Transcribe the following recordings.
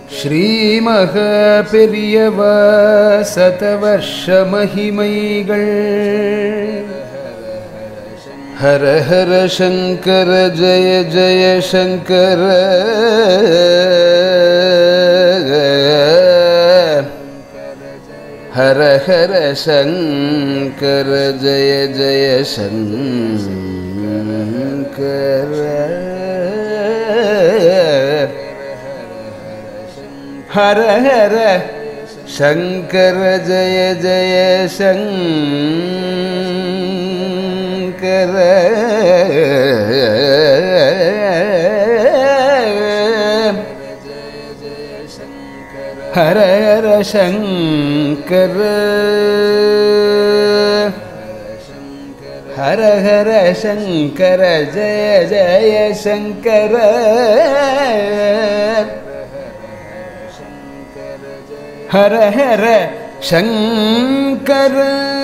ஸ்ரீமக பெரியவ சதவர்ஷ மகிமைகள் ஹர ஹர சங்கர ஜய ஜய சங்கர ஹர ஹர சங்கர ஜய ஜய சங்கர ஹர ஹர சங்கர ஜய ஜய சங்கர ஹர ஹர சங்கர ஹர ஹர சங்கர ஜய ஜய சங்கர ஹர ஹர சங்கர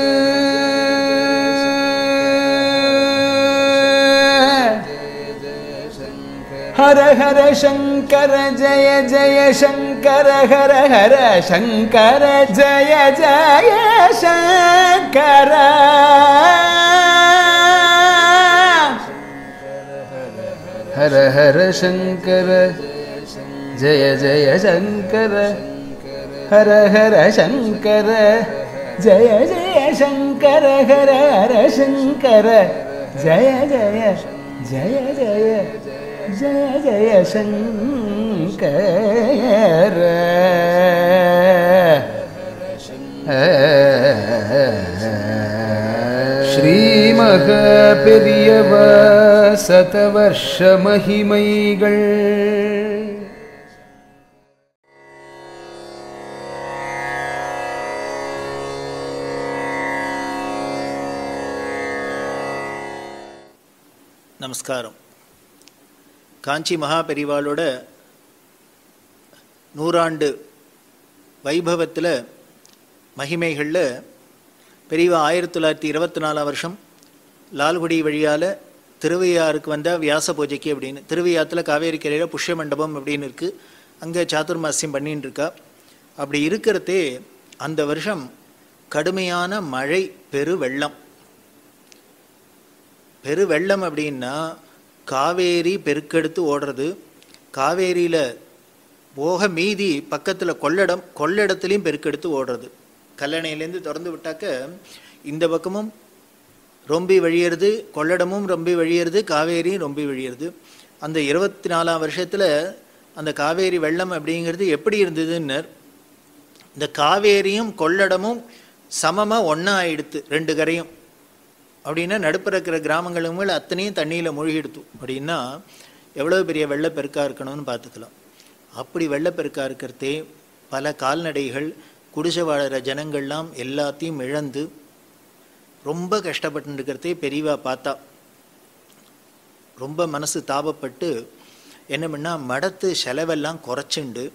ஹர ஹர சங்கர ஜய ஜய சங்கர ஹர ஹர சங்கர ஜய ஜய சங்கர ஹர ஹர சங்கர ஜய ஜய சங்கர ஹர ஹர சங்கர ஜய ஜய சங்கர ஹர ஹர சங்கர ஜய ஜய ஜய ஜய ஜய ஜய சங்கர ஸ்ரீமக பெரியவ சதவர்ஷ மகிமைகள் நமஸ்காரம் காஞ்சி மகா பெரிவாளோட நூறாண்டு வைபவத்தில் மகிமைகளில் பெரியவா ஆயிரத்தி தொள்ளாயிரத்தி இருபத்தி நாலாம் வருஷம் லால்குடி வழியால் திருவையாருக்கு வந்தால் வியாச பூஜைக்கு அப்படின்னு திருவையாத்தில் காவேரி கரையில் புஷ்ய மண்டபம் அப்படின்னு இருக்குது அங்கே சாதுர்மாசியம் பண்ணின்னு இருக்கா அப்படி இருக்கிறதே அந்த வருஷம் கடுமையான மழை பெரு வெள்ளம் பெரு வெள்ளம் அப்படின்னா காவேரி பெருக்கெடுத்து ஓடுறது காவேரியில் போக மீதி பக்கத்தில் கொள்ளடம் கொள்ளடத்துலேயும் பெருக்கெடுத்து ஓடுறது கல்லணையிலேருந்து திறந்து விட்டாக்க இந்த பக்கமும் ரொம்பி வழியிறது கொள்ளடமும் ரொம்பி வழியிறது காவேரியும் ரொம்பி வழியிறது அந்த இருபத்தி நாலாம் வருஷத்தில் அந்த காவேரி வெள்ளம் அப்படிங்கிறது எப்படி இருந்ததுன்னு இந்த காவேரியும் கொள்ளடமும் சமமாக ஒன்றா ஆயிடுத்து ரெண்டு கரையும் அப்படின்னா நடுப்புற இருக்கிற கிராமங்களும் மேலே அத்தனையும் தண்ணியில் மூழ்கிடுத்து அப்படின்னா எவ்வளோ பெரிய வெள்ளப்பெருக்காக இருக்கணும்னு பார்த்துக்கலாம் அப்படி வெள்ளப்பெருக்காக இருக்கிறதே பல கால்நடைகள் குடிசை வாழற ஜனங்கள்லாம் எல்லாத்தையும் இழந்து ரொம்ப கஷ்டப்பட்டு இருக்கிறதே பெரியவா பார்த்தா ரொம்ப மனசு தாபப்பட்டு என்ன பண்ணா மடத்து செலவெல்லாம் குறைச்சுண்டு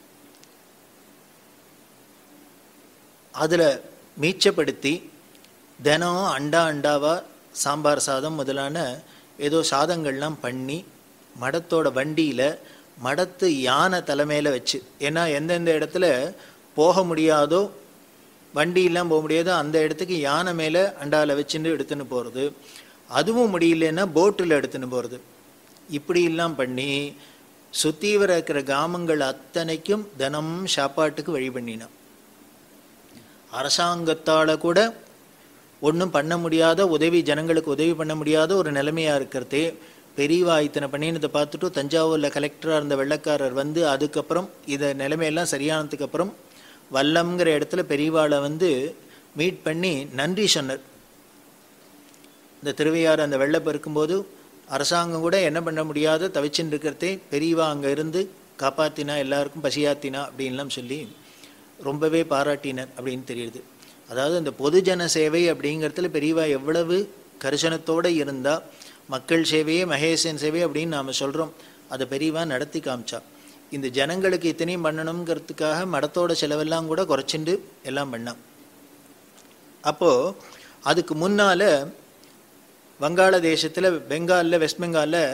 அதில் மீச்சப்படுத்தி தினம் அண்டா அண்டாவா சாம்பார் சாதம் முதலான ஏதோ சாதங்கள்லாம் பண்ணி மடத்தோட வண்டியில் மடத்து யானை தலைமையில் வச்சு ஏன்னா எந்தெந்த இடத்துல போக முடியாதோ வண்டியெல்லாம் போக முடியாதோ அந்த இடத்துக்கு யானை மேலே அண்டாவில் வச்சுட்டு எடுத்துன்னு போகிறது அதுவும் முடியலன்னா போட்டில் எடுத்துன்னு போகிறது இப்படியெல்லாம் பண்ணி சுற்றி வர இருக்கிற கிராமங்கள் அத்தனைக்கும் தினம் சாப்பாட்டுக்கு வழி பண்ணினான் அரசாங்கத்தால் கூட ஒன்றும் பண்ண முடியாத உதவி ஜனங்களுக்கு உதவி பண்ண முடியாத ஒரு நிலைமையாக இருக்கிறதே பெரியவா இத்தனை பண்ணினதை பார்த்துட்டு தஞ்சாவூரில் கலெக்டராக இருந்த வெள்ளக்காரர் வந்து அதுக்கப்புறம் இதை நிலைமையெல்லாம் சரியானதுக்கு அப்புறம் வல்லம்ங்கிற இடத்துல பெரியவாளை வந்து மீட் பண்ணி நன்றி சொன்னார் இந்த திருவையாறு அந்த வெள்ளம் இருக்கும்போது அரசாங்கம் கூட என்ன பண்ண முடியாத தவிச்சுன்னு இருக்கிறதே பெரியவா அங்கே இருந்து காப்பாத்தினா எல்லாருக்கும் பசியாத்தினா அப்படின்லாம் சொல்லி ரொம்பவே பாராட்டினர் அப்படின்னு தெரியுது அதாவது இந்த பொதுஜன சேவை அப்படிங்கிறதுல பெரியவா எவ்வளவு கரிசனத்தோடு இருந்தால் மக்கள் சேவையே மகேசன் சேவை அப்படின்னு நாம் சொல்கிறோம் அதை பெரியவா நடத்தி காமிச்சா இந்த ஜனங்களுக்கு இத்தனையும் பண்ணணுங்கிறதுக்காக மடத்தோட செலவெல்லாம் கூட குறைச்சிண்டு எல்லாம் பண்ணான் அப்போது அதுக்கு முன்னால் வங்காள தேசத்தில் பெங்காலில் வெஸ்ட் பெங்காலில்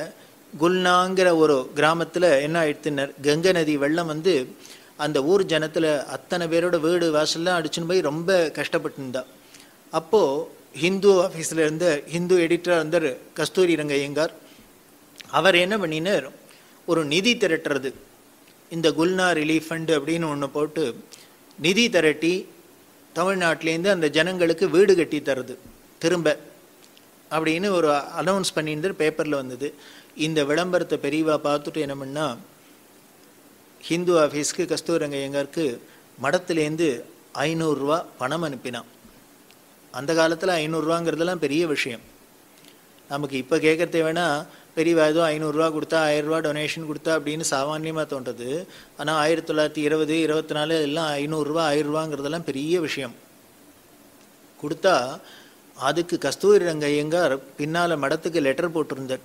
குல்னாங்கிற ஒரு கிராமத்தில் என்ன ஆயிடுத்துனர் கங்கை நதி வெள்ளம் வந்து அந்த ஊர் ஜனத்தில் அத்தனை பேரோட வீடு வாசல்லாம் அடிச்சுன்னு போய் ரொம்ப கஷ்டப்பட்டு இருந்தா அப்போது ஹிந்து ஆஃபீஸில் இருந்த ஹிந்து எடிட்டராக இருந்தார் கஸ்தூரி ரங்கையங்கார் அவர் என்ன பண்ணினார் ஒரு நிதி திரட்டுறது இந்த குல்னா ரிலீஃப் ஃபண்டு அப்படின்னு ஒன்று போட்டு நிதி திரட்டி தமிழ்நாட்டிலேருந்து அந்த ஜனங்களுக்கு வீடு கட்டி தருது திரும்ப அப்படின்னு ஒரு அனௌன்ஸ் பண்ணியிருந்தார் பேப்பரில் வந்தது இந்த விளம்பரத்தை பெரியவா பார்த்துட்டு என்ன பண்ணா ஹிந்து ஆஃபீஸ்க்கு கஸ்தூரங்கையங்கருக்கு மடத்துலேருந்து ஐநூறுரூவா பணம் அனுப்பினான் அந்த காலத்தில் ஐநூறுரூவாங்கிறதெல்லாம் பெரிய விஷயம் நமக்கு இப்போ கேட்கறதே வேணால் பெரியவா ஏதோ ஐநூறுரூவா கொடுத்தா ஆயிரரூவா டொனேஷன் கொடுத்தா அப்படின்னு சாமானியமாக தோன்றது ஆனால் ஆயிரத்தி தொள்ளாயிரத்தி இருபது இருபத்தி நாலு எல்லாம் ஐநூறுரூவா ஆயிரரூவாங்கிறதெல்லாம் பெரிய விஷயம் கொடுத்தா அதுக்கு கஸ்தூரி ரங்கையங்கார் பின்னால் மடத்துக்கு லெட்டர் போட்டிருந்தார்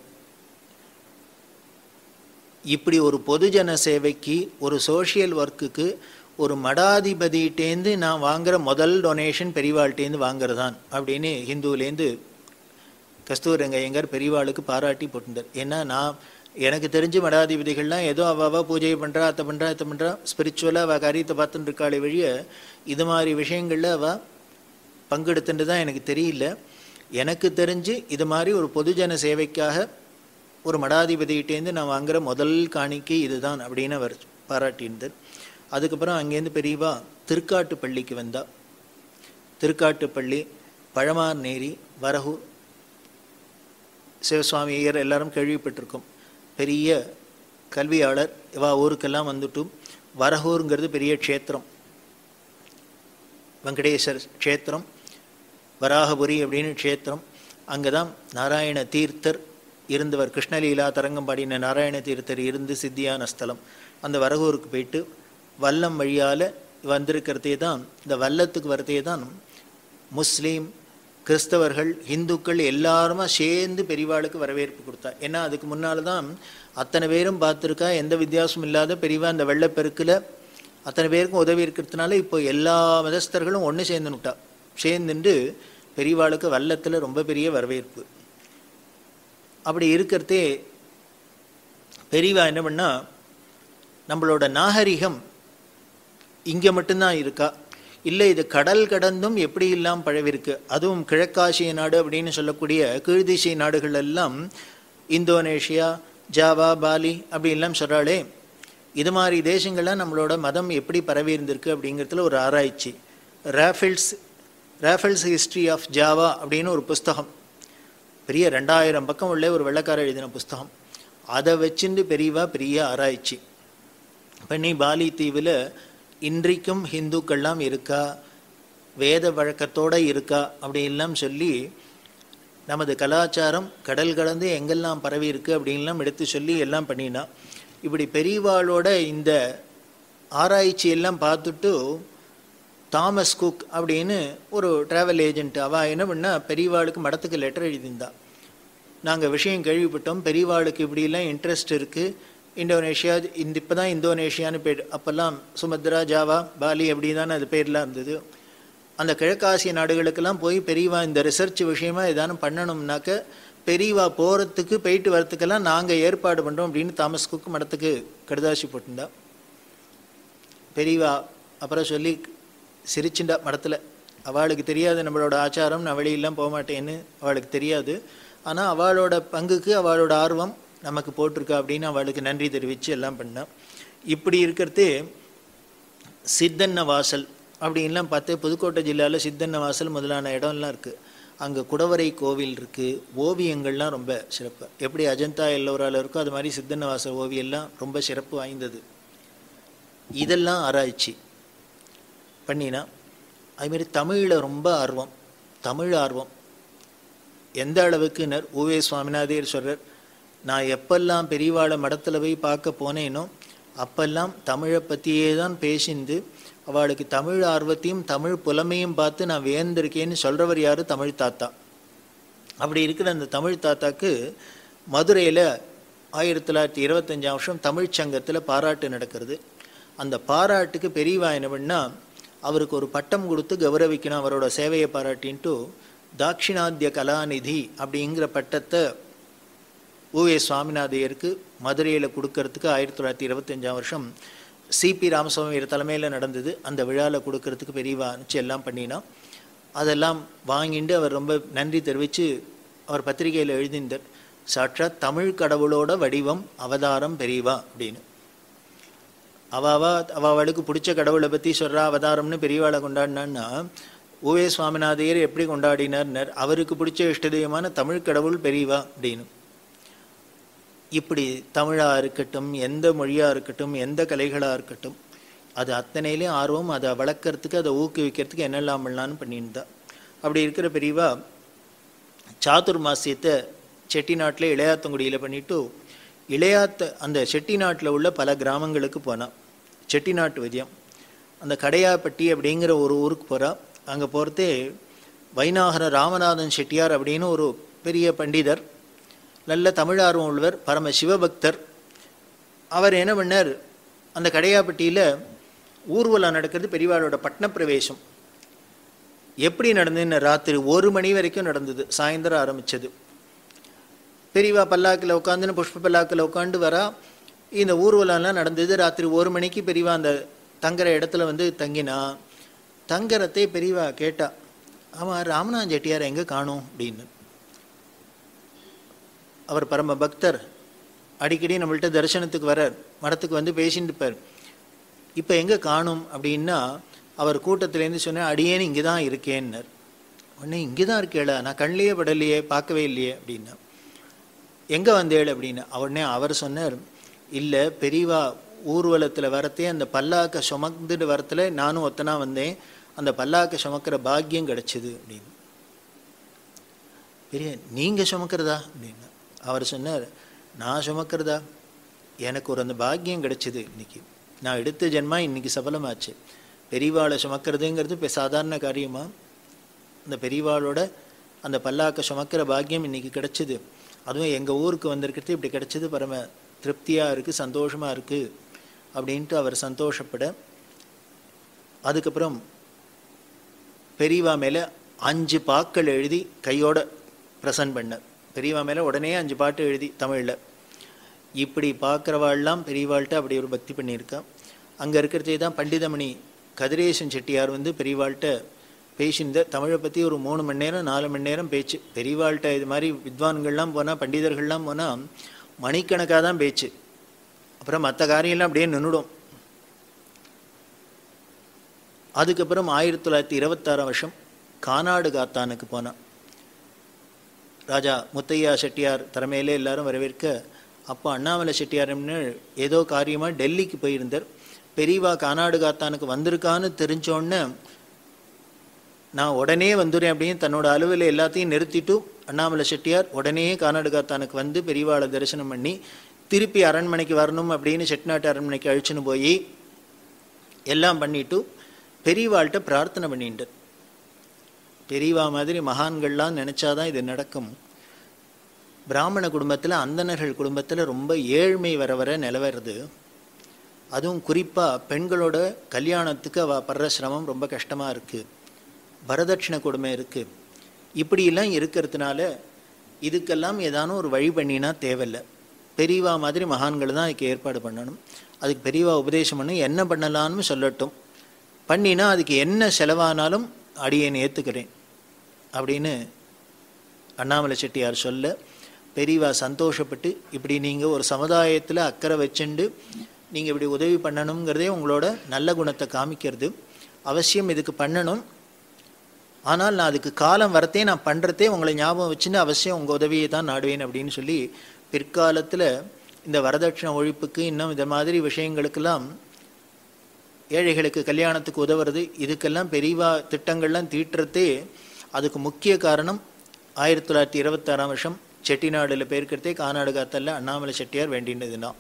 இப்படி ஒரு பொதுஜன சேவைக்கு ஒரு சோஷியல் ஒர்க்குக்கு ஒரு மடாதிபதியிட்டேந்து நான் வாங்குற முதல் டொனேஷன் பெரியவாள்கிட்டேருந்து வாங்குறதான் அப்படின்னு ஹிந்துவிலேருந்து கஸ்தூரங்கையங்கர் பெரியவாளுக்கு பாராட்டி போட்டிருந்தார் ஏன்னா நான் எனக்கு தெரிஞ்ச மடாதிபதிகள்லாம் ஏதோ அவாவா பூஜை பண்ணுறா அத்தை பண்ணுறா அத்தை பண்ணுறா ஸ்பிரிச்சுவலாக அவள் காரியத்தை பார்த்துட்டு இருக்காளே வழிய இது மாதிரி விஷயங்களில் அவள் பங்கெடுத்துட்டு தான் எனக்கு தெரியல எனக்கு தெரிஞ்சு இது மாதிரி ஒரு பொதுஜன சேவைக்காக ஒரு மடாதிபதிகிட்டேருந்து நான் வாங்குற முதல் காணிக்கை இதுதான் அப்படின்னு அவர் பாராட்டியிருந்தார் அதுக்கப்புறம் அங்கேருந்து பெரியவா திருக்காட்டுப்பள்ளிக்கு வந்தா திருக்காட்டுப்பள்ளி பழமார் நேரி வரகூர் சிவசுவாமி ஐயர் எல்லாரும் கேள்விப்பட்டிருக்கோம் பெரிய கல்வியாளர் இவா ஊருக்கெல்லாம் வந்துட்டும் வரகூருங்கிறது பெரிய க்ஷேத்திரம் வெங்கடேஸ்வர் க்ஷேத்திரம் வராகபுரி அப்படின்னு க்ஷேத்திரம் அங்கே தான் நாராயண தீர்த்தர் இருந்தவர் கிருஷ்ணலீலா தரங்கம் பாடின நாராயண தீர்த்தர் இருந்து சித்தியான ஸ்தலம் அந்த வரகூருக்கு போயிட்டு வல்லம் வழியால் வந்திருக்கிறதே தான் இந்த வல்லத்துக்கு வரதே தான் முஸ்லீம் கிறிஸ்தவர்கள் இந்துக்கள் எல்லாருமா சேர்ந்து பெரியவாளுக்கு வரவேற்பு கொடுத்தா ஏன்னா அதுக்கு முன்னால் தான் அத்தனை பேரும் பார்த்துருக்கா எந்த வித்தியாசமும் இல்லாத பெரியவா அந்த வெள்ளப்பெருக்கில் அத்தனை பேருக்கும் உதவி இருக்கிறதுனால இப்போ எல்லா மதஸ்தர்களும் ஒன்று சேர்ந்துனுட்டா சேர்ந்துட்டு பெரியவாளுக்கு வல்லத்தில் ரொம்ப பெரிய வரவேற்பு அப்படி இருக்கிறதே பெரியவா என்ன பண்ணா நம்மளோட நாகரிகம் இங்கே மட்டும்தான் இருக்கா இல்லை இது கடல் கடந்தும் எப்படி இல்லாமல் பழவிருக்கு அதுவும் கிழக்காசிய நாடு அப்படின்னு சொல்லக்கூடிய கீழ்திசை நாடுகள் எல்லாம் இந்தோனேஷியா ஜாவா பாலி அப்படி எல்லாம் சொல்கிறாளே இது மாதிரி தேசங்கள்லாம் நம்மளோட மதம் எப்படி பரவி இருந்திருக்கு அப்படிங்கிறதுல ஒரு ஆராய்ச்சி Raffles Raffles history of Java அப்படின்னு ஒரு புஸ்தகம் பெரிய ரெண்டாயிரம் பக்கம் உள்ள ஒரு வெள்ளக்கார எழுதின புஸ்தகம் அதை வச்சுட்டு பெரியவா பெரிய ஆராய்ச்சி பண்ணி பாலி தீவில் இன்றைக்கும் ஹிந்துக்கள்லாம் இருக்கா வேத வழக்கத்தோடு இருக்கா அப்படின்லாம் சொல்லி நமது கலாச்சாரம் கடல் கடந்து எங்கெல்லாம் பரவி இருக்கு அப்படின்லாம் எடுத்து சொல்லி எல்லாம் பண்ணினா இப்படி பெரியவாளோட இந்த ஆராய்ச்சி எல்லாம் பார்த்துட்டு தாமஸ் குக் அப்படின்னு ஒரு ட்ராவல் ஏஜென்ட் அவள் என்ன பண்ணா பெரியவாளுக்கு மடத்துக்கு லெட்டர் எழுதியிருந்தா நாங்கள் விஷயம் கேள்விப்பட்டோம் பெரியவாளுக்கு இப்படிலாம் இன்ட்ரெஸ்ட் இருக்குது இந்தோனேஷியா இந்த இப்போ தான் இந்தோனேஷியான்னு பேர் அப்போல்லாம் சுமத்ரா ஜாவா பாலி அப்படி தானே அது பேர்லாம் இருந்தது அந்த கிழக்காசிய நாடுகளுக்கெல்லாம் போய் பெரியவா இந்த ரிசர்ச் விஷயமா ஏதானும் பண்ணணும்னாக்க பெரியவா போகிறதுக்கு போயிட்டு வரத்துக்கெல்லாம் நாங்கள் ஏற்பாடு பண்ணுறோம் அப்படின்னு தாமஸ் குக் மடத்துக்கு கடுதாசி போட்டிருந்தா பெரியவா அப்புறம் சொல்லி சிரிச்சுண்டா மடத்தில் அவளுக்கு தெரியாது நம்மளோட ஆச்சாரம் நான் வெளியெல்லாம் போக மாட்டேன்னு அவளுக்கு தெரியாது ஆனால் அவளோட பங்குக்கு அவளோட ஆர்வம் நமக்கு போட்டிருக்கா அப்படின்னு அவளுக்கு நன்றி தெரிவித்து எல்லாம் பண்ணான் இப்படி இருக்கிறதே சித்தன்ன வாசல் அப்படின்லாம் பார்த்து புதுக்கோட்டை ஜில்லாவில் சித்தன்ன வாசல் முதலான இடம்லாம் இருக்குது அங்கே குடவரை கோவில் இருக்குது ஓவியங்கள்லாம் ரொம்ப சிறப்பு எப்படி அஜந்தா எல்லோரால் இருக்கோ அது மாதிரி சித்தன்ன வாசல் ஓவியம்லாம் ரொம்ப சிறப்பு வாய்ந்தது இதெல்லாம் ஆராய்ச்சி பண்ணினா அதுமாரி தமிழில் ரொம்ப ஆர்வம் தமிழ் ஆர்வம் எந்த அளவுக்குனர் ஊவே சுவாமிநாதையர் சொல்கிறார் நான் எப்பெல்லாம் பெரியவாளை மடத்தில் போய் பார்க்க போனேனோ அப்பெல்லாம் தமிழை பற்றியே தான் பேசிந்து அவளுக்கு தமிழ் ஆர்வத்தையும் தமிழ் புலமையும் பார்த்து நான் வியந்திருக்கேன்னு சொல்கிறவர் யார் தமிழ் தாத்தா அப்படி இருக்கிற அந்த தமிழ் தாத்தாக்கு மதுரையில் ஆயிரத்தி தொள்ளாயிரத்தி இருபத்தஞ்சாம் வருஷம் தமிழ் சங்கத்தில் பாராட்டு நடக்கிறது அந்த பாராட்டுக்கு பெரியவா என்ன பண்ணா அவருக்கு ஒரு பட்டம் கொடுத்து கௌரவிக்கணும் அவரோட சேவையை பாராட்டின்ட்டு தாட்சிணாத்திய கலாநிதி அப்படிங்கிற பட்டத்தை ஊவே சுவாமிநாதையருக்கு மதுரையில் கொடுக்கறதுக்கு ஆயிரத்தி தொள்ளாயிரத்தி இருபத்தஞ்சாம் வருஷம் சிபி ராமசுவாமி தலைமையில் நடந்தது அந்த விழாவில் கொடுக்கறதுக்கு பெரியவா அனுப்பிச்சு எல்லாம் பண்ணினா அதெல்லாம் வாங்கிட்டு அவர் ரொம்ப நன்றி தெரிவித்து அவர் பத்திரிகையில் எழுதிந்தார் சாட்சாத் தமிழ் கடவுளோட வடிவம் அவதாரம் பெரியவா அப்படின்னு அவாவா அவளுக்கு பிடிச்ச கடவுளை பற்றி சொல்கிறா அவதாரம்னு பெரியவாளை கொண்டாடினான்னா ஊவே சுவாமிநாதையர் எப்படி கொண்டாடினார்னர் அவருக்கு பிடிச்ச இஷ்ட தெய்வமான தமிழ் கடவுள் பெரியவா அப்படின்னு இப்படி தமிழாக இருக்கட்டும் எந்த மொழியாக இருக்கட்டும் எந்த கலைகளாக இருக்கட்டும் அது அத்தனையிலையும் ஆர்வம் அதை வளர்க்கறதுக்கு அதை ஊக்குவிக்கிறதுக்கு என்னெல்லாம் பண்ணலான்னு பண்ணியிருந்தா அப்படி இருக்கிற பெரியவா சாதுர்மாசியத்தை செட்டிநாட்டில் இளையாத்தங்குடியில் பண்ணிட்டு இளையாத்த அந்த செட்டிநாட்டில் உள்ள பல கிராமங்களுக்கு போனான் செட்டிநாட்டு விஜயம் அந்த கடையாப்பட்டி அப்படிங்கிற ஒரு ஊருக்கு போகிறா அங்கே போகிறதே வைநாகர ராமநாதன் செட்டியார் அப்படின்னு ஒரு பெரிய பண்டிதர் நல்ல தமிழ் ஆர்வம் உள்ளவர் பரம சிவபக்தர் அவர் என்ன பண்ணார் அந்த கடையாப்பட்டியில் ஊர்வலம் நடக்கிறது பெரியவாளோட பட்னப்பிரவேசம் எப்படி நடந்ததுன்னு ராத்திரி ஒரு மணி வரைக்கும் நடந்தது சாயந்தரம் ஆரம்பிச்சது பெரியவா பல்லாக்கில் உட்காந்துன்னு புஷ்ப பல்லாக்கில் உட்காந்து வரா இந்த ஊர்வலம்லாம் நடந்தது ராத்திரி ஒரு மணிக்கு பெரியவா அந்த தங்குற இடத்துல வந்து தங்கினா தங்கறத்தை பெரியவா கேட்டா ஆமாம் ராமநாதன் செட்டியார் எங்கே காணும் அப்படின்னு அவர் பரம பக்தர் அடிக்கடி நம்மள்ட்ட தரிசனத்துக்கு வரார் மடத்துக்கு வந்து பேசிட்டு இருப்பார் இப்போ எங்கே காணும் அப்படின்னா அவர் கூட்டத்திலேருந்து சொன்னேன் அடியேன்னு இங்கே தான் இருக்கேன்னார் உடனே இங்கே தான் இருக்கேளா நான் கண்ணிலேயே படலையே பார்க்கவே இல்லையே அப்படின்னா எங்கே வந்தேள் அப்படின்னு உடனே அவர் சொன்னார் இல்லை பெரியவா ஊர்வலத்தில் வரத்தே அந்த பல்லாக்க சுமந்துட்டு வரத்துல நானும் ஒத்தனா வந்தேன் அந்த பல்லாக்க சுமக்கிற பாக்கியம் கிடைச்சிது அப்படின்னு பெரிய நீங்கள் சுமக்கிறதா அப்படின்னு அவர் சொன்னார் நான் சுமக்கிறதா எனக்கு ஒரு அந்த பாக்கியம் கிடைச்சிது இன்னைக்கு நான் எடுத்த ஜென்மா இன்னைக்கு சபலமாச்சு பெரியவாளை சுமக்கிறதுங்கிறது இப்போ சாதாரண காரியமா அந்த பெரியவாளோட அந்த பல்லாக்க சுமக்கிற பாக்கியம் இன்னைக்கு கிடைச்சிது அதுவும் எங்கள் ஊருக்கு வந்திருக்கிறது இப்படி கிடைச்சது பரம திருப்தியாக இருக்குது சந்தோஷமாக இருக்குது அப்படின்ட்டு அவர் சந்தோஷப்பட அதுக்கப்புறம் பெரியவா மேலே அஞ்சு பாக்கள் எழுதி கையோட ப்ரெசன்ட் பண்ண பெரியவா மேலே உடனே அஞ்சு பாட்டு எழுதி தமிழில் இப்படி பார்க்குறவாள்லாம் பெரியவாள்கிட்ட அப்படி ஒரு பக்தி பண்ணியிருக்கா அங்கே இருக்கிறதே தான் பண்டிதமணி கதிரேசன் செட்டியார் வந்து பெரியவாள்கிட்ட பேசியிருந்த தமிழை பற்றி ஒரு மூணு மணி நேரம் நாலு மணி நேரம் பேச்சு பெரியவாள்கிட்ட இது மாதிரி வித்வான்கள்லாம் போனால் பண்டிதர்கள்லாம் போனால் மணிக்கணக்காக தான் பேச்சு அப்புறம் மற்ற காரியம்லாம் அப்படியே நின்றுடும் அதுக்கப்புறம் ஆயிரத்தி தொள்ளாயிரத்தி இருபத்தாறாம் வருஷம் கானாடு காத்தானுக்கு போனான் ராஜா முத்தையா செட்டியார் தலைமையிலே எல்லாரும் வரவேற்க அப்போ அண்ணாமலை செட்டியார்னு ஏதோ காரியமாக டெல்லிக்கு போயிருந்தார் பெரியவா கானாடு காத்தானுக்கு வந்திருக்கான்னு தெரிஞ்சோடனே நான் உடனே வந்துடுறேன் அப்படின்னு தன்னோட அலுவலை எல்லாத்தையும் நிறுத்திட்டு அண்ணாமலை செட்டியார் உடனே கானாடு காத்தானுக்கு வந்து பெரியவாளை தரிசனம் பண்ணி திருப்பி அரண்மனைக்கு வரணும் அப்படின்னு செட்டிநாட்டு அரண்மனைக்கு அழிச்சுன்னு போய் எல்லாம் பண்ணிட்டு பெரியவாள்கிட்ட பிரார்த்தனை பண்ணிட்டார் பெரியவா மாதிரி மகான்கள்லாம் நினச்சாதான் இது நடக்கும் பிராமண குடும்பத்தில் அந்தணர்கள் குடும்பத்தில் ரொம்ப ஏழ்மை வர வர நிலவருது அதுவும் குறிப்பாக பெண்களோட கல்யாணத்துக்கு அவ படுற சிரமம் ரொம்ப கஷ்டமாக இருக்குது வரதட்சணை கொடுமை இருக்குது இப்படியெல்லாம் இருக்கிறதுனால இதுக்கெல்லாம் ஏதானும் ஒரு வழி பண்ணினா தேவையில்லை பெரியவா மாதிரி மகான்கள் தான் அதுக்கு ஏற்பாடு பண்ணணும் அதுக்கு பெரியவா உபதேசம் பண்ணி என்ன பண்ணலான்னு சொல்லட்டும் பண்ணினா அதுக்கு என்ன செலவானாலும் அடியேன் ஏற்றுக்கிறேன் அப்படின்னு அண்ணாமலை செட்டியார் சொல்ல பெரியவா சந்தோஷப்பட்டு இப்படி நீங்கள் ஒரு சமுதாயத்தில் அக்கறை வச்சுண்டு நீங்கள் இப்படி உதவி பண்ணணுங்கிறதே உங்களோட நல்ல குணத்தை காமிக்கிறது அவசியம் இதுக்கு பண்ணணும் ஆனால் நான் அதுக்கு காலம் வரத்தே நான் பண்ணுறதே உங்களை ஞாபகம் வச்சுன்னு அவசியம் உங்கள் உதவியை தான் நாடுவேன் அப்படின்னு சொல்லி பிற்காலத்தில் இந்த வரதட்சணை ஒழிப்புக்கு இன்னும் இந்த மாதிரி விஷயங்களுக்கெல்லாம் ஏழைகளுக்கு கல்யாணத்துக்கு உதவுறது இதுக்கெல்லாம் பெரியவா திட்டங்கள்லாம் தீட்டுறதே அதுக்கு முக்கிய காரணம் ஆயிரத்தி தொள்ளாயிரத்தி இருபத்தாறாம் வருஷம் செட்டிநாடுல போயிருக்கிறதே கானாடு காத்தல்ல அண்ணாமலை செட்டியார் வேண்டினதுதான்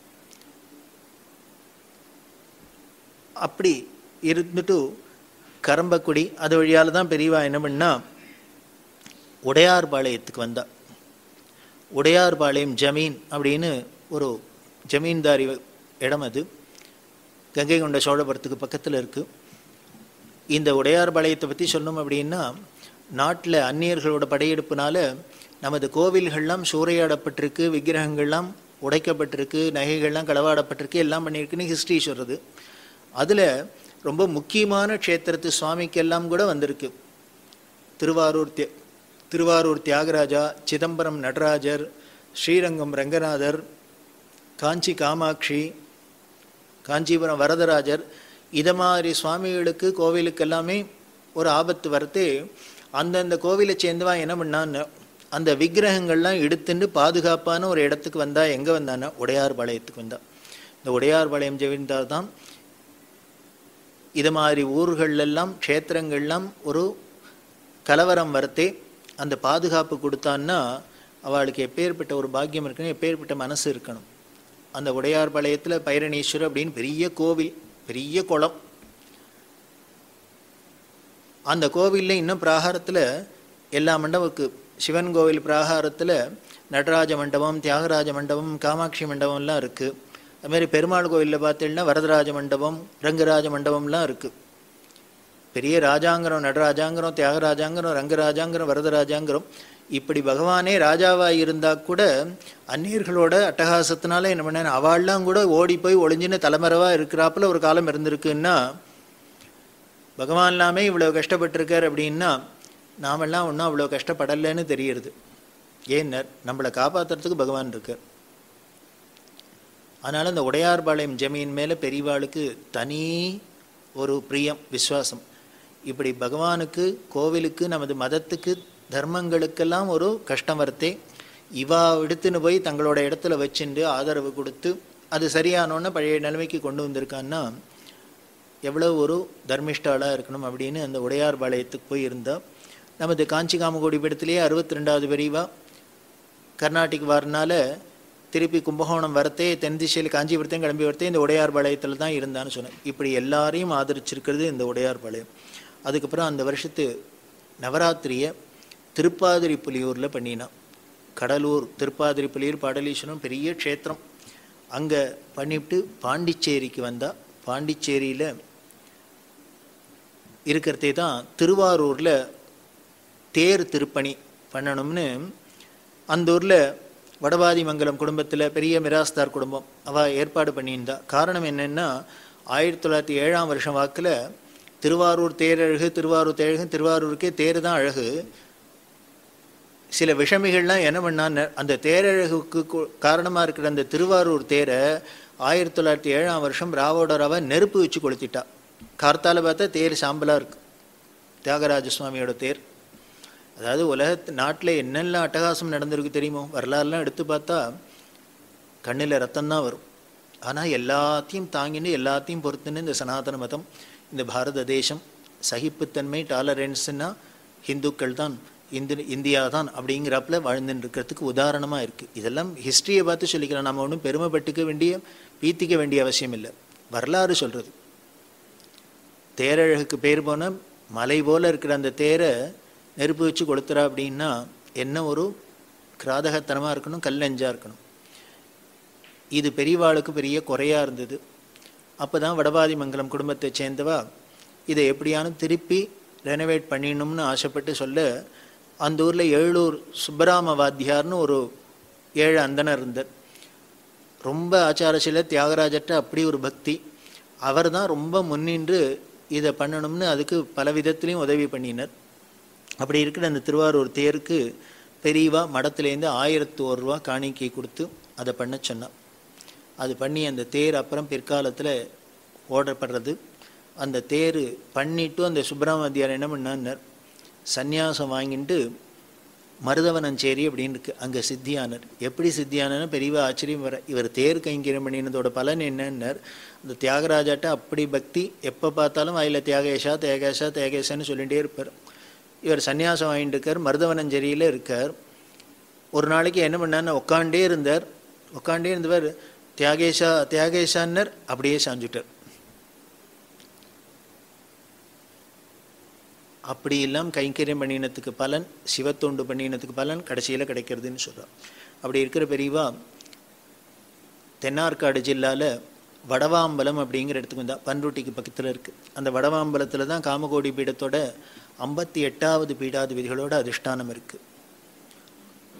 அப்படி இருந்துட்டு கரம்பக்குடி அது வழியால் தான் பெரியவா என்ன பண்ணா உடையார்பாளையத்துக்கு வந்தா உடையார்பாளையம் ஜமீன் அப்படின்னு ஒரு ஜமீன்தாரி இடம் அது கங்கை கொண்ட சோழபுரத்துக்கு பக்கத்தில் இருக்குது இந்த உடையார்பாளையத்தை பற்றி சொல்லணும் அப்படின்னா நாட்டில் அந்நியர்களோட படையெடுப்புனால நமது கோவில்கள்லாம் சூறையாடப்பட்டிருக்கு விக்கிரகங்கள்லாம் உடைக்கப்பட்டிருக்கு நகைகள்லாம் களவாடப்பட்டிருக்கு எல்லாம் பண்ணியிருக்குன்னு ஹிஸ்ட்ரி சொல்கிறது அதில் ரொம்ப முக்கியமான க்ஷேத்திரத்து சுவாமிக்கெல்லாம் கூட வந்திருக்கு திருவாரூர் திய திருவாரூர் தியாகராஜா சிதம்பரம் நடராஜர் ஸ்ரீரங்கம் ரங்கநாதர் காஞ்சி காமாட்சி காஞ்சிபுரம் வரதராஜர் இதை மாதிரி சுவாமிகளுக்கு கோவிலுக்கு எல்லாமே ஒரு ஆபத்து வரத்து அந்தந்த கோவிலை சேர்ந்தவா என்ன பண்ணான்னு அந்த விக்கிரகங்கள்லாம் எடுத்துட்டு பாதுகாப்பான ஒரு இடத்துக்கு வந்தா எங்கே வந்தான்னா உடையார்பாளையத்துக்கு வந்தா இந்த உடையார்பாளையம் ஜெவிந்தார் தான் இது மாதிரி ஊர்களெல்லாம் க்ஷேத்திரங்கள்லாம் ஒரு கலவரம் வரத்தே அந்த பாதுகாப்பு கொடுத்தான்னா அவளுக்கு எப்பேற்பட்ட ஒரு பாக்கியம் இருக்கணும் எப்பேற்பட்ட மனசு இருக்கணும் அந்த உடையார்பாளையத்தில் பைரணீஸ்வரர் அப்படின்னு பெரிய கோவில் பெரிய குளம் அந்த கோவிலில் இன்னும் பிராகாரத்தில் எல்லா மண்டபக்கு சிவன் கோவில் பிராகாரத்தில் நடராஜ மண்டபம் தியாகராஜ மண்டபம் காமாட்சி மண்டபம்லாம் இருக்குது அதுமாதிரி பெருமாள் கோவிலில் பார்த்தீங்கன்னா வரதராஜ மண்டபம் ரங்கராஜ மண்டபம்லாம் இருக்குது பெரிய ராஜாங்கம் நடராஜாங்கம் தியாகராஜாங்கம் ரங்கராஜாங்கம் வரதராஜாங்கம் இப்படி பகவானே ராஜாவாக இருந்தால் கூட அந்நியர்களோட அட்டகாசத்தினால என்ன பண்ண அவள்லாம் கூட ஓடி போய் ஒளிஞ்சின்னு தலைமறைவாக இருக்கிறாப்புல ஒரு காலம் இருந்திருக்குன்னா பகவான் எல்லாமே இவ்வளோ கஷ்டப்பட்டிருக்கார் அப்படின்னா நாமெல்லாம் ஒன்றும் அவ்வளோ கஷ்டப்படலைன்னு தெரியுது ஏன்னர் நம்மளை காப்பாற்றுறதுக்கு பகவான் இருக்கார் அதனால் இந்த உடையார்பாளையம் ஜமீன் மேலே பெரியவாளுக்கு தனி ஒரு பிரியம் விஸ்வாசம் இப்படி பகவானுக்கு கோவிலுக்கு நமது மதத்துக்கு தர்மங்களுக்கெல்லாம் ஒரு கஷ்டம் வரத்தே இவா எடுத்துன்னு போய் தங்களோட இடத்துல வச்சுண்டு ஆதரவு கொடுத்து அது சரியானோன்னு பழைய நிலைமைக்கு கொண்டு வந்திருக்கான்னா எவ்வளோ ஒரு தர்மிஷ்டாலாக இருக்கணும் அப்படின்னு அந்த உடையார்பாளையத்துக்கு போய் இருந்தால் நமது காஞ்சி காமகோடி பீடத்திலேயே அறுபத்தி ரெண்டாவது பிரிவா கர்நாடிக் வாரனால திருப்பி கும்பகோணம் வரத்தே தென் திசையில் காஞ்சிபுரத்தையும் கிளம்பி வரத்தே இந்த உடையார்பாளையத்தில் தான் இருந்தான்னு சொன்னேன் இப்படி எல்லாரையும் ஆதரிச்சிருக்கிறது இந்த உடையார்பாளையம் அதுக்கப்புறம் அந்த வருஷத்து நவராத்திரியை திருப்பாதிரி புலியூரில் பண்ணினான் கடலூர் திருப்பாதிரி புலியூர் பாடலீஸ்வரம் பெரிய க்ஷேத்திரம் அங்கே பண்ணிவிட்டு பாண்டிச்சேரிக்கு வந்தா பாண்டிச்சேரியில் இருக்கிறதே தான் திருவாரூரில் தேர் திருப்பணி பண்ணணும்னு அந்த ஊரில் வடபாதி மங்கலம் குடும்பத்தில் பெரிய மிராஸ்தார் குடும்பம் அவள் ஏற்பாடு பண்ணியிருந்தா காரணம் என்னென்னா ஆயிரத்தி தொள்ளாயிரத்தி ஏழாம் வருஷம் வாக்கில் திருவாரூர் தேரழகு திருவாரூர் தேரழகு திருவாரூருக்கே தேர் தான் அழகு சில விஷமிகள்லாம் என்ன பண்ணான்னு அந்த தேரழகுக்கு காரணமாக இருக்கிற அந்த திருவாரூர் தேரை ஆயிரத்தி தொள்ளாயிரத்தி ஏழாம் வருஷம் ராவோட ராவை நெருப்பு வச்சு கொளுத்திட்டா கார்த்தால பார்த்தா தேர் சாம்பலாக இருக்கு தியாகராஜ சுவாமியோட தேர் அதாவது உலகத்து நாட்டில் என்னெல்லாம் அட்டகாசம் நடந்திருக்கு தெரியுமோ வரலாறுலாம் எடுத்து பார்த்தா கண்ணில் ரத்தம்தான் வரும் ஆனால் எல்லாத்தையும் தாங்கின்னு எல்லாத்தையும் பொறுத்துன்னு இந்த சனாதன மதம் இந்த பாரத தேசம் சகிப்புத்தன்மை டாலரன்ஸ்னா ஹிந்துக்கள் தான் இந்து இந்தியா தான் அப்படிங்கிறப்பல வாழ்ந்துட்டு இருக்கிறதுக்கு உதாரணமாக இருக்குது இதெல்லாம் ஹிஸ்ட்ரியை பார்த்து சொல்லிக்கிறோம் நம்ம ஒன்றும் பெருமைப்பட்டுக்க வேண்டிய பீத்திக்க வேண்டிய அவசியம் இல்லை வரலாறு சொல்கிறது தேரழகுக்கு பேர் போன மலை போல இருக்கிற அந்த தேரை நெருப்பு வச்சு கொளுத்துறா அப்படின்னா என்ன ஒரு கிராதகத்தனமாக இருக்கணும் கல்லெஞ்சா இருக்கணும் இது பெரியவாளுக்கு பெரிய குறையாக இருந்தது அப்போ தான் வடபாதி மங்கலம் குடும்பத்தை சேர்ந்தவா இதை எப்படியானு திருப்பி ரெனோவேட் பண்ணிடணும்னு ஆசைப்பட்டு சொல்ல அந்த ஊரில் ஏழூர் சுப்பராம வாத்தியார்னு ஒரு ஏழு அந்தனர் இருந்தார் ரொம்ப ஆச்சாரசில தியாகராஜர்கிட்ட அப்படி ஒரு பக்தி அவர் தான் ரொம்ப முன்னின்று இதை பண்ணணும்னு அதுக்கு பல விதத்துலேயும் உதவி பண்ணினார் அப்படி இருக்கிற அந்த திருவாரூர் தேருக்கு பெரியவா மடத்துலேருந்து ஆயிரத்து ஒரு ரூபா காணிக்கை கொடுத்து அதை பண்ண சொன்னான் அது பண்ணி அந்த தேர் அப்புறம் பிற்காலத்தில் ஓடப்படுறது அந்த தேர் பண்ணிட்டு அந்த சுப்பிரமணியார் என்ன பண்ணார் சந்நியாசம் வாங்கிட்டு மருதவனஞ்சேரி அப்படின்னு இருக்கு அங்கே சித்தியானர் எப்படி சித்தியானர்னு பெரியவா ஆச்சரியம் வர இவர் தேர் கைங்கரியம் பண்ணினதோட பலன் என்னன்னார் அந்த தியாகராஜாட்ட அப்படி பக்தி எப்போ பார்த்தாலும் வாயில் தியாகேஷா தேகேஷா தேகேஷான்னு சொல்லிகிட்டே இருப்பார் இவர் சன்னியாசம் வாங்கிட்டு இருக்கார் மருதவனஞ்சேரியில் இருக்கார் ஒரு நாளைக்கு என்ன பண்ணார்னு உட்காண்டே இருந்தார் உட்காண்டே இருந்தவர் தியாகேஷா தியாகேஷான்னர் அப்படியே சாஞ்சுட்டார் அப்படி எல்லாம் கைங்கரியம் பண்ணினத்துக்கு பலன் சிவத்தொண்டு பண்ணினத்துக்கு பலன் கடைசியில் கிடைக்கிறதுன்னு சொல்கிறார் அப்படி இருக்கிற பெரியவா தென்னார்காடு ஜில்லாவில் வடவாம்பலம் அப்படிங்கிற இடத்துக்கு வந்தால் பன்ருட்டிக்கு பக்கத்தில் இருக்குது அந்த வடவாம்பலத்தில் தான் காமகோடி பீடத்தோட ஐம்பத்தி எட்டாவது பீடாதிபதிகளோட அதிஷ்டானம் இருக்குது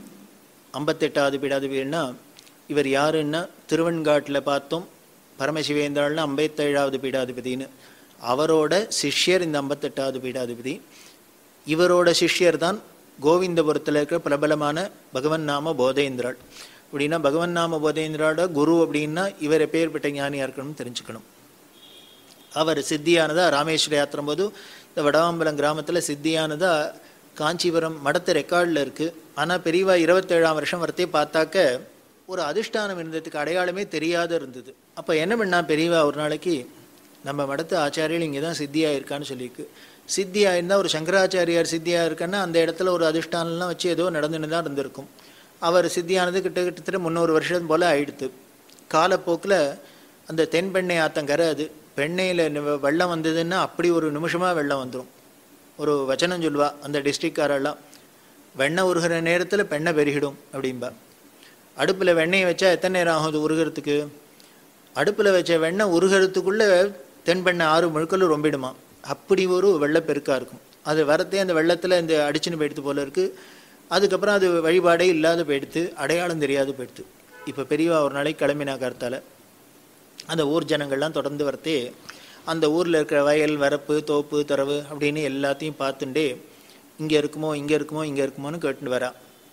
ஐம்பத்தெட்டாவது பீடாதிபதினா இவர் யாருன்னா திருவெண்காட்டில் பார்த்தோம் பரமசிவேந்திராள்னு ஐம்பத்தேழாவது பீடாதிபதினு அவரோட சிஷ்யர் இந்த ஐம்பத்தெட்டாவது பீடாதிபதி இவரோட சிஷ்யர் தான் கோவிந்தபுரத்தில் இருக்கிற பிரபலமான பகவன் நாம போதேந்திராள் அப்படின்னா பகவன் நாம போதேந்திராவோட குரு அப்படின்னா இவர் எப்பேற்பட்ட ஞானியாக இருக்கணும்னு தெரிஞ்சுக்கணும் அவர் சித்தியானதா ராமேஸ்வர யாத்திரம் போது இந்த வடவாம்பலம் கிராமத்தில் சித்தியானதா காஞ்சிபுரம் மடத்து ரெக்கார்டில் இருக்குது ஆனால் பெரியவா இருபத்தேழாம் வருஷம் வரத்தே பார்த்தாக்க ஒரு அதிஷ்டானம் இருந்ததுக்கு அடையாளமே தெரியாத இருந்தது அப்போ என்ன பண்ணா பெரியவா ஒரு நாளைக்கு நம்ம மடத்து ஆச்சாரியர்கள் இங்கே தான் சித்தியாக இருக்கான்னு சொல்லியிருக்கு சித்தியாக இருந்தால் ஒரு சங்கராச்சாரியார் சித்தியாக இருக்கன்னா அந்த இடத்துல ஒரு அதிஷ்டானம்லாம் வச்சு ஏதோ நடந்துன்னு தான் இருந்திருக்கும் அவர் சித்தியானது கிட்ட கிட்டத்தட்ட முந்நூறு வருஷம் போல் ஆயிடுத்து காலப்போக்கில் அந்த தென்பெண்ணை ஆத்தங்கரை அது பெண்ணையில் வெள்ளம் வந்ததுன்னா அப்படி ஒரு நிமிஷமாக வெள்ளம் வந்துடும் ஒரு வச்சனம் சொல்லுவா அந்த டிஸ்ட்ரிக்ட்காரெல்லாம் வெண்ணெய் உருகிற நேரத்தில் பெண்ணை பெருகிடும் அப்படிம்பா அடுப்பில் வெண்ணெயை வச்சா எத்தனை நேரம் ஆகும் அது உருகிறதுக்கு அடுப்பில் வச்ச வெண்ணெய் உருகிறதுக்குள்ளே தென்பெண்ணை ஆறு முழுக்கலும் ரொம்பிடுமா அப்படி ஒரு வெள்ளப்பெருக்கா இருக்கும் அது வரத்தே அந்த வெள்ளத்தில் இந்த அடிச்சுன்னு போயிடுத்து போல இருக்குது அதுக்கப்புறம் அது வழிபாடே இல்லாத போயிடுத்து அடையாளம் தெரியாது போயிடுத்து இப்போ பெரியவா ஒரு நாளைக்கு கிளம்பினா கருத்தால் அந்த ஊர் ஜனங்கள்லாம் தொடர்ந்து வரத்தே அந்த ஊரில் இருக்கிற வயல் வரப்பு தோப்பு தரவு அப்படின்னு எல்லாத்தையும் பார்த்துட்டே இங்கே இருக்குமோ இங்கே இருக்குமோ இங்கே இருக்குமோன்னு கேட்டுட்டு வரா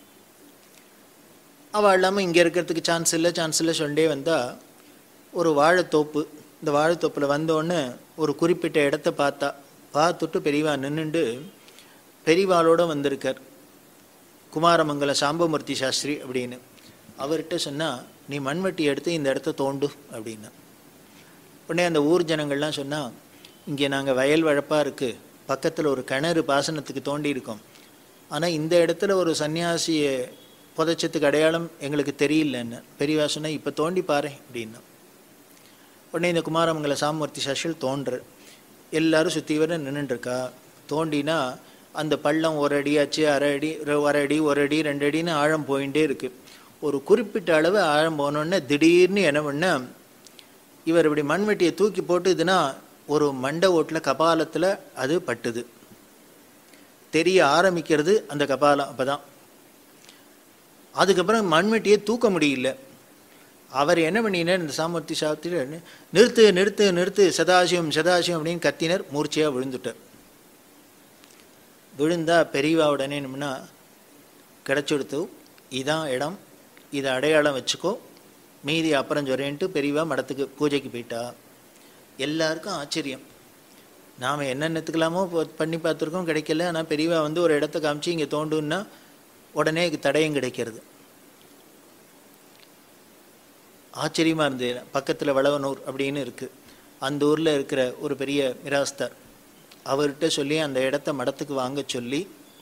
அவள் இல்லாமல் இங்கே இருக்கிறதுக்கு சான்ஸ் இல்லை சான்ஸ் இல்லை சொல்லிட்டே வந்தால் ஒரு வாழைத்தோப்பு இந்த வாழைத்தோப்பில் வந்தோடனே ஒரு குறிப்பிட்ட இடத்த பார்த்தா பார்த்துட்டு பெரியவா நின்றுண்டு பெரியவாளோட வந்திருக்கார் குமாரமங்கல சாம்பமூர்த்தி சாஸ்திரி அப்படின்னு அவர்கிட்ட சொன்னால் நீ மண்வெட்டி எடுத்து இந்த இடத்த தோண்டு அப்படின்னு உடனே அந்த ஊர் ஜனங்கள்லாம் சொன்னால் இங்கே நாங்கள் வயல் வழப்பாக இருக்குது பக்கத்தில் ஒரு கிணறு பாசனத்துக்கு தோண்டி இருக்கோம் ஆனால் இந்த இடத்துல ஒரு சன்னியாசியை புதைச்சத்துக்கு அடையாளம் எங்களுக்கு தெரியலன்னு பெரியவா சொன்னால் இப்போ தோண்டி பாரு அப்படின்னா உடனே இந்த குமாரமங்கல சாமூர்த்தி சாஸ்திரிகள் தோன்று எல்லாரும் சுற்றி வர நின்றுட்டுருக்கா தோண்டினா அந்த பள்ளம் ஒரு அடியாச்சு அரை அடி ஒரு அடி ஒரு அடி ரெண்டு அடின்னு ஆழம் போயிட்டே இருக்கு ஒரு குறிப்பிட்ட அளவு ஆழம் போனோடனே திடீர்னு என்ன பண்ண இவர் இப்படி மண்வெட்டியை தூக்கி போட்டுதுன்னா ஒரு மண்டை ஓட்டில் கபாலத்தில் அது பட்டுது தெரிய ஆரம்பிக்கிறது அந்த கபாலம் அப்பதான் அதுக்கப்புறம் மண்வெட்டியை தூக்க முடியல அவர் என்ன பண்ணினார் இந்த சாமூர்த்தி சாத்திர நிறுத்து நிறுத்து நிறுத்து சதாசிவம் சதாசிவம் அப்படின்னு கத்தினர் மூர்ச்சையாக விழுந்துட்டார் விழுந்தா பெரியவா உடனே என்னம்னா கிடச்சுடுத்து இதான் இடம் இதை அடையாளம் வச்சுக்கோ மீதி அப்புறம் சொல்றேன்ட்டு பெரியவா மடத்துக்கு பூஜைக்கு போயிட்டா எல்லாருக்கும் ஆச்சரியம் நாம் என்னென்னத்துக்கெல்லாமோ பண்ணி பார்த்துருக்கோம் கிடைக்கல ஆனால் பெரியவா வந்து ஒரு இடத்த காமிச்சு இங்கே தோண்டுன்னா உடனே தடயம் கிடைக்கிறது ஆச்சரியமாக இருந்தது பக்கத்தில் வளவனூர் அப்படின்னு இருக்குது அந்த ஊரில் இருக்கிற ஒரு பெரிய மிராஸ்தார் அவர்கிட்ட சொல்லி அந்த இடத்த மடத்துக்கு வாங்க சொல்லி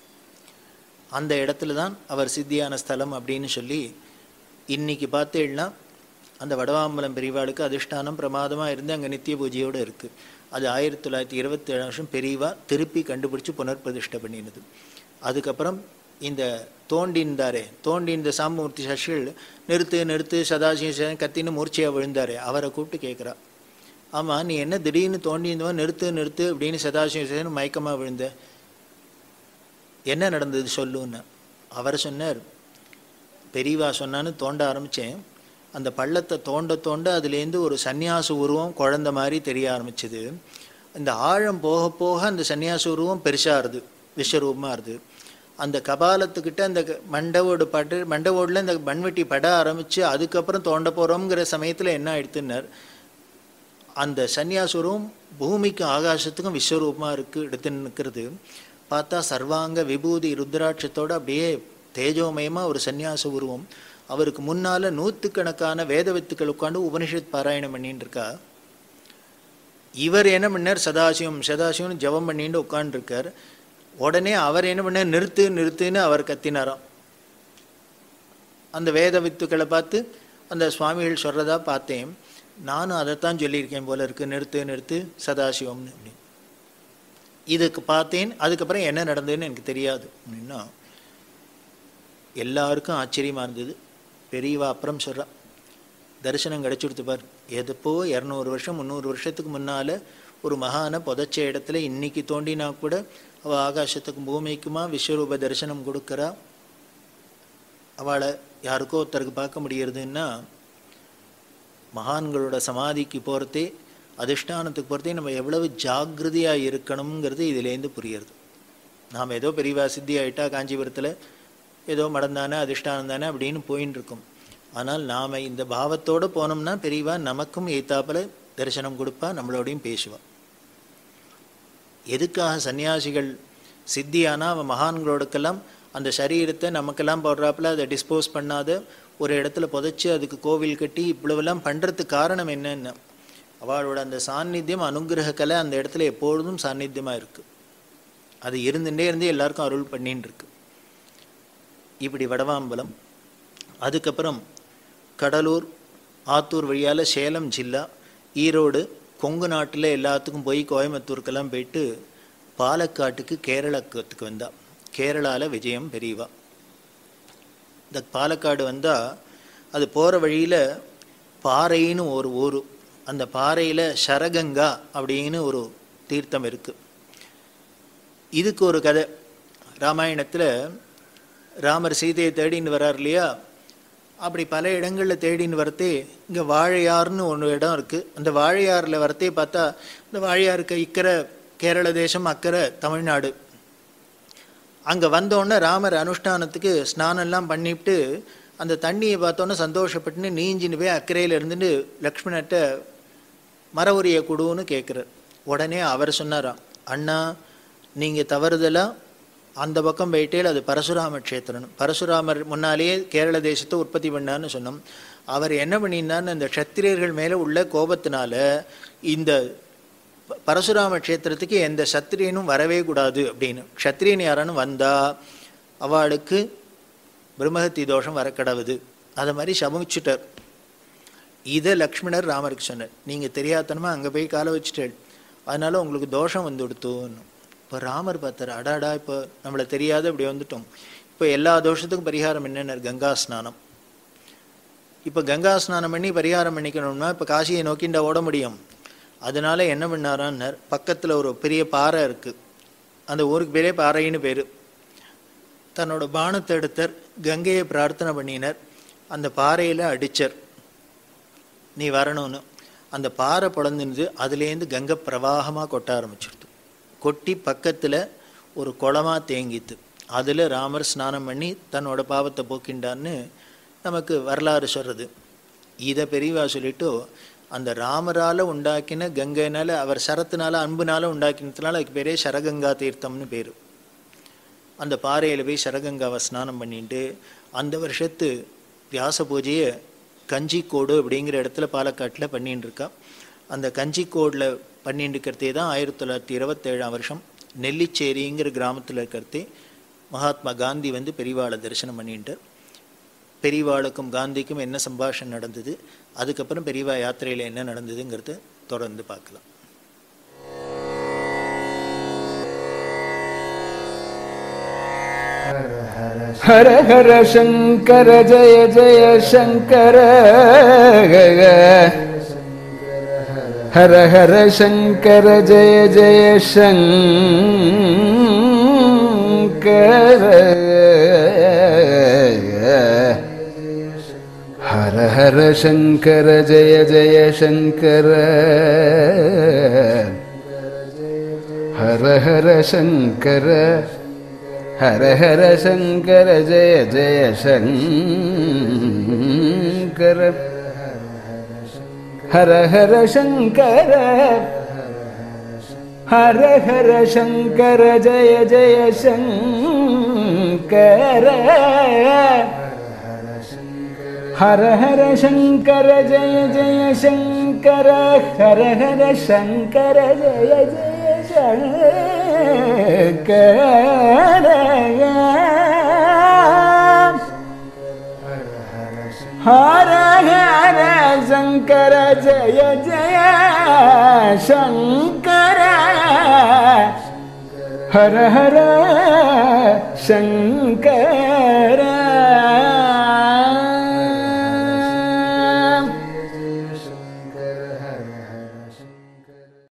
அந்த இடத்துல தான் அவர் சித்தியான ஸ்தலம் அப்படின்னு சொல்லி இன்னைக்கு பார்த்தேன்னா அந்த வடவாம்பலம் பெரியவாளுக்கு அதிஷ்டானம் பிரமாதமாக இருந்து அங்கே நித்திய பூஜையோடு இருக்குது அது ஆயிரத்தி தொள்ளாயிரத்தி இருபத்தி ஏழு வருஷம் பெரியவா திருப்பி கண்டுபிடிச்சி புனர்பிரதிஷ்டை பண்ணினது அதுக்கப்புறம் இந்த தோண்டின்தாரே தோண்டி இந்த சாம்பமூர்த்தி சசிகள் நிறுத்து நிறுத்து சதாசிவம் கத்தின்னு மூர்ச்சையாக விழுந்தாரே அவரை கூப்பிட்டு கேட்குறா ஆமாம் நீ என்ன திடீர்னு தோண்டி இருந்தவன் நிறுத்து நிறுத்து அப்படின்னு சதாசிவம் மயக்கமாக விழுந்த என்ன நடந்தது சொல்லுன்னு அவர் சொன்னார் பெரியவா சொன்னான்னு தோண்ட ஆரம்பித்தேன் அந்த பள்ளத்தை தோண்ட தோண்ட அதுலேருந்து ஒரு சன்னியாச உருவம் குழந்த மாதிரி தெரிய ஆரம்பிச்சுது இந்த ஆழம் போக போக அந்த சன்னியாச உருவம் பெருசாகுது விஸ்வரூபமாக இருது அந்த கபாலத்துக்கிட்ட அந்த மண்டவோடு பட்டு மண்டவோடில் இந்த மண்வெட்டி பட ஆரம்பித்து அதுக்கப்புறம் தோண்ட போகிறோங்கிற சமயத்தில் என்ன ஆயிடுத்துன்னார் அந்த சன்னியாசுரம் பூமிக்கும் ஆகாசத்துக்கும் விஸ்வரூபமாக இருக்கு எடுத்து நிற்கிறது பார்த்தா சர்வாங்க விபூதி ருத்ராட்சத்தோடு அப்படியே தேஜோமயமாக ஒரு சன்னியாச உருவம் அவருக்கு முன்னால் நூற்றுக்கணக்கான வேத வித்துக்கள் உட்காந்து உபனிஷத் பாராயணம் பண்ணிட்டு இருக்கா இவர் என்ன பண்ணார் சதாசிவம் சதாசிவம் ஜபம் பண்ணிட்டு உட்காந்துருக்கார் உடனே அவர் என்ன பண்ணார் நிறுத்து நிறுத்துன்னு அவர் கத்தினாராம் அந்த வேத வித்துக்களை பார்த்து அந்த சுவாமிகள் சொல்கிறதா பார்த்தேன் நானும் அதைத்தான் சொல்லியிருக்கேன் போல இருக்கு நிறுத்து நிறுத்து சதாசிவம்னு அப்படின்னு இதுக்கு பார்த்தேன் அதுக்கப்புறம் என்ன நடந்ததுன்னு எனக்கு தெரியாது அப்படின்னா எல்லாருக்கும் ஆச்சரியமாக இருந்தது பெரியவா அப்புறம் சொல்கிறா தரிசனம் கிடச்சிடுத்து பார் எதுப்போ இரநூறு வருஷம் முந்நூறு வருஷத்துக்கு முன்னால் ஒரு மகான புதைச்ச இடத்துல இன்னைக்கு தோண்டினா கூட அவள் ஆகாசத்துக்கும் பூமிக்குமா விஸ்வரூப தரிசனம் கொடுக்குறா அவளை யாருக்கோ ஒருத்தருக்கு பார்க்க முடியறதுன்னா மகான்களோட சமாதிக்கு போகிறதே அதிஷ்டானத்துக்கு போகிறதே நம்ம எவ்வளவு ஜாக்கிரதையாக இருக்கணுங்கிறது இதுலேருந்து புரியுறது நாம் ஏதோ பெரியவா சித்தி ஆயிட்டா காஞ்சிபுரத்தில் ஏதோ மடம் தானே அதிஷ்டானம் தானே அப்படின்னு போயின்னு இருக்கோம் ஆனால் நாம் இந்த பாவத்தோடு போனோம்னா பெரியவா நமக்கும் ஏத்தாப்புல தரிசனம் கொடுப்பா நம்மளோடையும் பேசுவா எதுக்காக சன்னியாசிகள் சித்தியானா அவன் மகான்களோடுக்கெல்லாம் அந்த சரீரத்தை நமக்கெல்லாம் போடுறாப்புல அதை டிஸ்போஸ் பண்ணாத ஒரு இடத்துல புதைச்சி அதுக்கு கோவில் கட்டி இவ்வளவெல்லாம் பண்ணுறதுக்கு காரணம் என்னன்னு அவளோட அந்த சாநித்தியம் அனுகிரக கலை அந்த இடத்துல எப்பொழுதும் சாநித்தியமாக இருக்குது அது இருந்துட்டே இருந்து எல்லாருக்கும் அருள் பண்ணின்னு இருக்கு இப்படி வடவாம்பலம் அதுக்கப்புறம் கடலூர் ஆத்தூர் வழியால் சேலம் ஜில்லா ஈரோடு கொங்கு நாட்டில் எல்லாத்துக்கும் போய் கோயம்புத்தூருக்கெல்லாம் போயிட்டு பாலக்காட்டுக்கு கேரளத்துக்கு வந்தா கேரளாவில் விஜயம் பெரியவா இந்த பாலக்காடு வந்தால் அது போகிற வழியில் பாறைன்னு ஒரு ஊர் அந்த பாறையில் சரகங்கா அப்படின்னு ஒரு தீர்த்தம் இருக்குது இதுக்கு ஒரு கதை ராமாயணத்தில் ராமர் சீதையை தேடின்னு வரார் இல்லையா அப்படி பல இடங்களில் தேடின்னு வரத்தே இங்கே வாழையாறுன்னு ஒன்று இடம் இருக்குது அந்த வாழையாறில் வரத்தே பார்த்தா இந்த வாழையாருக்கு இக்கரை கேரள தேசம் அக்கறை தமிழ்நாடு அங்கே வந்தோடனே ராமர் அனுஷ்டானத்துக்கு ஸ்நானம்லாம் பண்ணிவிட்டு அந்த தண்ணியை பார்த்தோன்னே சந்தோஷப்பட்டுன்னு நீஞ்சின்னு போய் அக்கறையில் இருந்துட்டு லக்ஷ்மணர்கிட்ட மர உரிய குடுன்னு கேட்குறார் உடனே அவர் சொன்னாராம் அண்ணா நீங்கள் தவறுதலாக அந்த பக்கம் போயிட்டே அது பரசுராம க்ஷேத்திரம் பரசுராமர் முன்னாலேயே கேரள தேசத்தை உற்பத்தி பண்ணான்னு சொன்னோம் அவர் என்ன பண்ணினார்னு அந்த க்ஷத்திரியர்கள் மேலே உள்ள கோபத்தினால இந்த ப- பரசுராம க்ஷேத்திரத்துக்கு எந்த சத்திரியனும் வரவே கூடாது அப்படின்னு க்ஷத்திரியன் யாரானு வந்தா அவளுக்கு பிரம்மஹத்தி தோஷம் வரக்கடவுது அதை மாதிரி சமிச்சுட்டார் இதை லக்ஷ்மணர் ராமருக்கு சொன்னார் நீங்கள் தெரியாதனமா அங்கே போய் காலை வச்சுட்டேள் அதனால உங்களுக்கு தோஷம் வந்து கொடுத்தோன்னு இப்போ ராமர் பார்த்தார் அடாடா இப்போ நம்மளை தெரியாத இப்படி வந்துட்டோம் இப்போ எல்லா தோஷத்துக்கும் பரிகாரம் என்னென்ன கங்கா ஸ்நானம் இப்போ கங்கா ஸ்நானம் பண்ணி பரிகாரம் பண்ணிக்கணும்னா இப்போ காசியை நோக்கிண்டா ஓட முடியும் அதனால என்ன பண்ணாரான்னார் பக்கத்தில் ஒரு பெரிய பாறை இருக்குது அந்த ஊருக்கு பேரே பாறைன்னு பேர் தன்னோட பானத்தை எடுத்தர் கங்கையை பிரார்த்தனை பண்ணினார் அந்த பாறையில் அடிச்சர் நீ வரணும்னு அந்த பாறை பிளந்துருந்து அதுலேருந்து கங்கை பிரவாகமாக கொட்ட ஆரம்பிச்சிடுது கொட்டி பக்கத்தில் ஒரு குளமா தேங்கித்து அதில் ராமர் ஸ்நானம் பண்ணி தன்னோட பாவத்தை போக்கின்றான்னு நமக்கு வரலாறு சொல்கிறது இதை பெரியவா சொல்லிட்டு அந்த ராமரால் உண்டாக்கின கங்கைனால அவர் சரத்தினால அன்புனால உண்டாக்கினதுனால அதுக்கு பேரே சரகங்கா தீர்த்தம்னு பேர் அந்த பாறையில் போய் சரகங்காவை ஸ்நானம் பண்ணிட்டு அந்த வருஷத்து வியாச பூஜையை கஞ்சிக்கோடு அப்படிங்கிற இடத்துல பாலக்காட்டில் பண்ணிட்டு இருக்கா அந்த கஞ்சிக்கோடில் பண்ணிட்டு இருக்கிறதே தான் ஆயிரத்தி தொள்ளாயிரத்தி இருபத்தேழாம் வருஷம் நெல்லிச்சேரிங்கிற கிராமத்தில் இருக்கிறதே மகாத்மா காந்தி வந்து பெரியவாளை தரிசனம் பண்ணிட்டு பெரியவாளுக்கும் காந்திக்கும் என்ன சம்பாஷணம் நடந்தது அதுக்கப்புறம் பெரியவா யாத்திரையில் என்ன நடந்ததுங்கிறத தொடர்ந்து பார்க்கலாம் हर हर शङ्कर जय जय शङ्कर हर हर शङ्कर जय जय शङ्कर हर हर शङ्कर जय जय शङ्कर हर हर शङ्कर हर हर शङ्कर जय जय शङ्कर हर हर शङ्कर हर हर शङ्कर जय जय शङ्कर हर हर शङ्कर जय जय शङ्कर हर हर शङ्कर जय जय शङ्कर हर हर शङ्कर जय जय शङ्कर हर हर शङ्कर